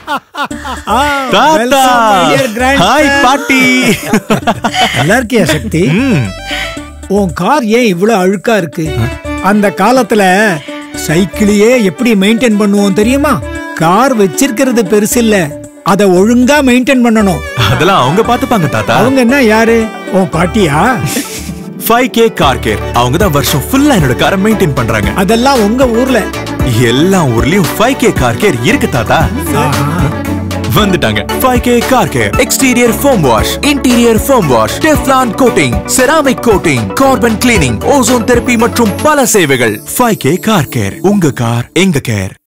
ஆ, தாத்தா welcome, my dear grandson. Hi பாட்டி நல்லா இருக்கியா சக்தி ம், உன் கார் ஏன் இவ்வளவு அழுக்கா இருக்கு அந்த காலத்துல சைக்கிளையே எப்படி மெயின்டைன் பண்ணுவோம் தெரியுமா கார் வச்சிருக்கிறது பெருசு இல்ல அத ஒழுங்கா மெயின்டைன் பண்ணணும் அதெல்லாம் அவங்க பாத்துப்பாங்க தாத்தா அவங்க என்ன யாரு உன் பாட்டியா ஃபைவ் கே கார் கேர் அவங்க தான் வருஷம் ஃபுல்லா என்னோட காரை மெயின்டைன் பண்றாங்க அதெல்லாம் உங்க ஊர்ல எல்லா ஊர்லயும் ஃபைவ் கே கார் கேர் இருக்கு தாத்தா ஆஹா. வந்துட்டாங்க five K car care exterior foam wash interior foam wash Teflon coating ceramic coating carbon cleaning ozone therapy மற்றும் பல சேவைகள் ஃபைவ் கே கார் கேர் உங்க கார் எங்க கேர்